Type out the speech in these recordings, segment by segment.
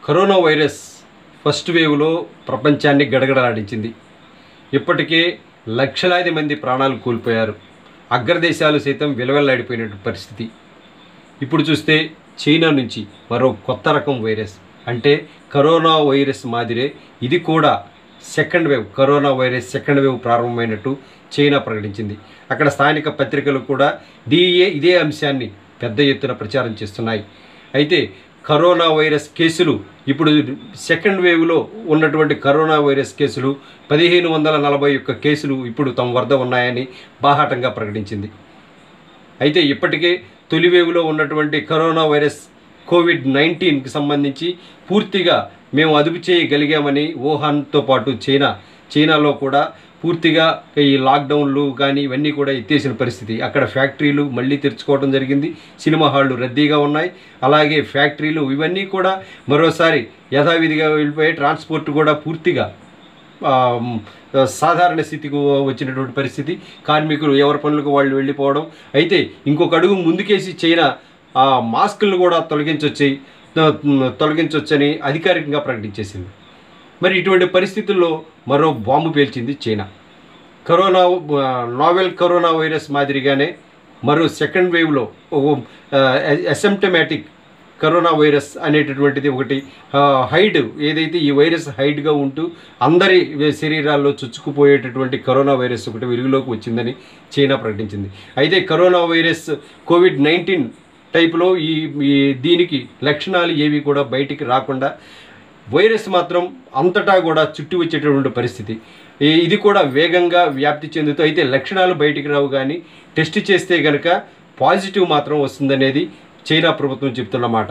corona virus first వేవ్లో ప్రపంచాన్ని గడగడలాడించింది ఇప్పటికే లక్షలాది మంది ప్రాణాలు కోల్పోయారు అగ్రదేశాలు సైతం విలవెల్లాడిపోయినట్టు పరిస్థితి ఇప్పుడు చూస్తే చైనా నుంచి మరో కొత్త రకం వైరస్ అంటే కరోనా వైరస్ మాదిరే ఇది కూడా second wave corona virus second wave ప్రారంభమైనట్టు చైనా ప్రకటించింది అక్కడ స్థానిక పత్రికలు కూడా దీయే ఇదే అంశాన్ని పెద్ద ఎత్తున ప్రచారం చేస్తున్నాయి అయితే కరోనా వైరస్ కేసులు ఇప్పుడు సెకండ్ వేవ్లో ఉన్నటువంటి కరోనా వైరస్ కేసులు పదిహేను వందల నలభై ఒక్క కేసులు ఇప్పుడు తమ వద్ద ఉన్నాయని బాహాటంగా ప్రకటించింది అయితే ఇప్పటికే తొలి వేవ్లో ఉన్నటువంటి కరోనా వైరస్ కోవిడ్ నైన్టీన్కి సంబంధించి పూర్తిగా మేము అదుపు చేయగలిగామని వుహాన్తో పాటు చైనా చైనాలో కూడా పూర్తిగా ఈ లాక్డౌన్లు కానీ ఇవన్నీ కూడా ఎత్తేసిన పరిస్థితి అక్కడ ఫ్యాక్టరీలు మళ్ళీ తెరుచుకోవడం జరిగింది సినిమా హాళ్ళు రద్దీగా ఉన్నాయి అలాగే ఫ్యాక్టరీలు ఇవన్నీ కూడా మరోసారి యథావిధిగా వెళ్ళిపోయి ట్రాన్స్పోర్ట్ కూడా పూర్తిగా ఆ, మ్, సాధారణ స్థితికి వచ్చినటువంటి పరిస్థితి కార్మికులు ఎవరి పనులకు వాళ్ళు వెళ్ళిపోవడం అయితే ఇంకొక అడుగు ముందుకేసి చైనా ఆ మాస్కులను కూడా తొలగించొచ్చి తొలగించవచ్చని అధికారికంగా ప్రకటించేసింది మరి ఇటువంటి పరిస్థితుల్లో మరో బాంబు పేల్చింది చైనా కరోనా ఆ, నావెల్ కరోనా వైరస్ మాదిరిగానే మరో సెకండ్ వేవ్లో అసెంప్టమాటిక్ కరోనా వైరస్ అనేటటువంటిది ఒకటి ఆ, హైడ్ ఏదైతే ఈ వైరస్ హైడ్గా ఉంటూ అందరి శరీరాల్లో చొచ్చుకుపోయేటటువంటి కరోనా వైరస్ ఒకటి వెలుగులోకి వచ్చిందని చైనా ప్రకటించింది అయితే కరోనా వైరస్ కోవిడ్ నైన్టీన్ టైప్లో ఈ ఈ దీనికి లక్షణాలు ఏవి కూడా బయటికి రాకుండా వైరస్ మాత్రం అంతటా కూడా చుట్టి వచ్చేటటువంటి పరిస్థితి ఈ- ఇది కూడా వేగంగా వ్యాప్తి చెందుతూ అయితే లక్షణాలు బయటికి రావు కానీ టెస్ట్ చేస్తే కనుక పాజిటివ్ మాత్రం వస్తుందనేది చైనా ప్రభుత్వం చెప్తున్నమాట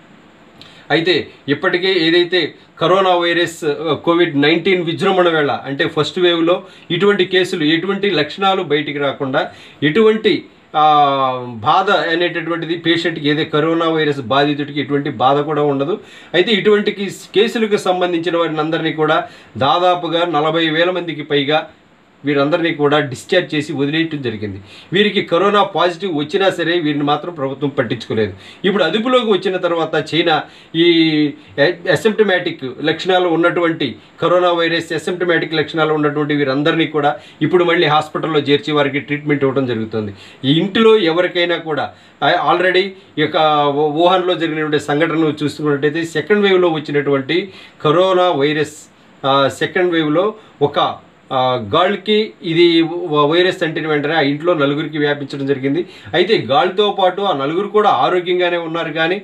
అయితే ఇప్పటికే ఏదైతే కరోనా వైరస్ ఆ, కోవిడ్ నైన్టీన్ విజృంభణ వేళ అంటే ఫస్ట్ వేవ్లో ఇటువంటి కేసులు ఎటువంటి లక్షణాలు బయటికి రాకుండా ఎటువంటి ఆ, బాధ అనేటటువంటిది పేషెంట్కి ఏదే కరోనా వైరస్ బాధితుడికి ఎటువంటి బాధ కూడా ఉండదు అయితే ఇటువంటి కేస్- కేసులకు సంబంధించిన వారిని అందరినీ కూడా దాదాపుగా నలభై వేల మందికి పైగా వీరందరినీ కూడా డిశ్చార్జ్ చేసి వదిలేయటం జరిగింది వీరికి కరోనా పాజిటివ్ వచ్చినా సరే వీరిని మాత్రం ప్రభుత్వం పట్టించుకోలేదు ఇప్పుడు అదుపులోకి వచ్చిన తర్వాత చైనా ఈ అసిమ్టమాటిక్ లక్షణాలు ఉన్నటువంటి కరోనా వైరస్ అసిమ్టమాటిక్ లక్షణాలు ఉన్నటువంటి వీరందరినీ కూడా ఇప్పుడు మళ్ళీ హాస్పిటల్లో చేర్చి వారికి ట్రీట్మెంట్ ఇవ్వడం జరుగుతుంది ఈ ఇంటిలో ఎవరికైనా కూడా ఆ- ఆల్రెడీ ఈ యొక్క వు- వుహాన్లో జరిగినటువంటి సంఘటనలు చూసుకున్నట్టయితే సెకండ్ వేవ్లో వచ్చినటువంటి కరోనా వైరస్ ఆ, సెకండ్ వేవ్లో ఒక ఆ, గాళ్ళకి ఇది వ- వైరస్ అంటిన వెంటనే ఆ ఇంట్లో నలుగురికి వ్యాపించడం జరిగింది అయితే గాలితో పాటు ఆ నలుగురు కూడా ఆరోగ్యంగానే ఉన్నారు కానీ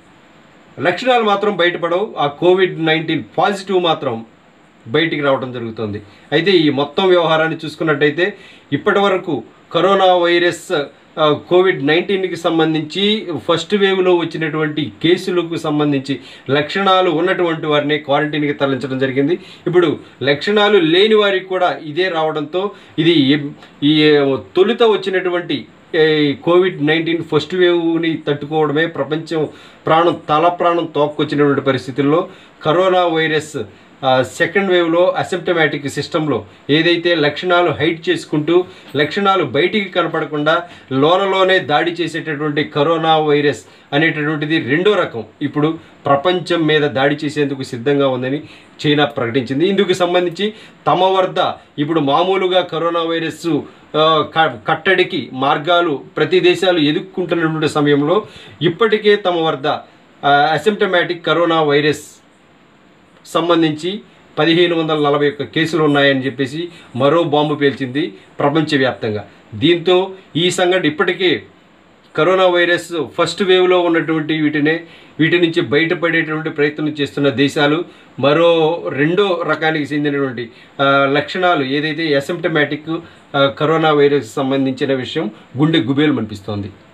లక్షణాలు మాత్రం బయటపడవు ఆ కోవిడ్ నైన్టీన్ పాజిటివ్ మాత్రం బయటికి రావడం జరుగుతుంది అయితే ఈ మొత్తం వ్యవహారాన్ని చూసుకున్నట్టయితే ఇప్పటి వరకు కరోనా వైరస్ ఆ, కోవిడ్ నైన్టీన్కి సంబంధించి ఫస్ట్ వేవ్లో వచ్చినటువంటి కేసులకు సంబంధించి లక్షణాలు ఉన్నటువంటి వారిని క్వారంటైన్కి తరలించడం జరిగింది ఇప్పుడు లక్షణాలు లేని వారికి కూడా ఇదే రావడంతో ఇది ఎం- ఈ తొలుత వచ్చినటువంటి ఈ కోవిడ్ నైన్టీన్ ఫస్ట్ వేవ్ని తట్టుకోవడమే ప్రపంచం ప్రాణం తల ప్రాణం తోక్కొచ్చినటువంటి పరిస్థితుల్లో కరోనా వైరస్ ఆ, సెకండ్ వేవ్లో అసిమ్టమాటిక్ సిస్టంలో ఏదైతే లక్షణాలు హైడ్ చేసుకుంటూ లక్షణాలు బయటికి కనపడకుండా లోనలోనే దాడి చేసేటటువంటి కరోనా వైరస్ అనేటటువంటిది రెండో రకం ఇప్పుడు ప్రపంచం మీద దాడి చేసేందుకు సిద్ధంగా ఉందని చైనా ప్రకటించింది ఇందుకు సంబంధించి తమ వద్ద ఇప్పుడు మామూలుగా కరోనా వైరస్ ఆ, క- కట్టడికి మార్గాలు ప్రతి దేశాలు ఎదుర్కొంటున్నటువంటి సమయంలో ఇప్పటికే తమ వద్ద అసిమ్టమాటిక్ కరోనా వైరస్ సంబంధించి పదిహేను వందల నలభై ఒక్క కేసులు ఉన్నాయని చెప్పేసి మరో బాంబు పేల్చింది ప్రపంచవ్యాప్తంగా దీంతో ఈ సంఘటన ఇప్పటికే కరోనా వైరస్ ఫస్ట్ వేవ్లో ఉన్నటువంటి వీటినే వీటి నుంచి బయటపడేటువంటి ప్రయత్నం చేస్తున్న దేశాలు మరో రెండో రకానికి చెందినటువంటి ఆ, లక్షణాలు ఏదైతే అసిమ్టమాటిక్ కరోనా వైరస్ సంబంధించిన విషయం గుండె గుబేలు అనిపిస్తోంది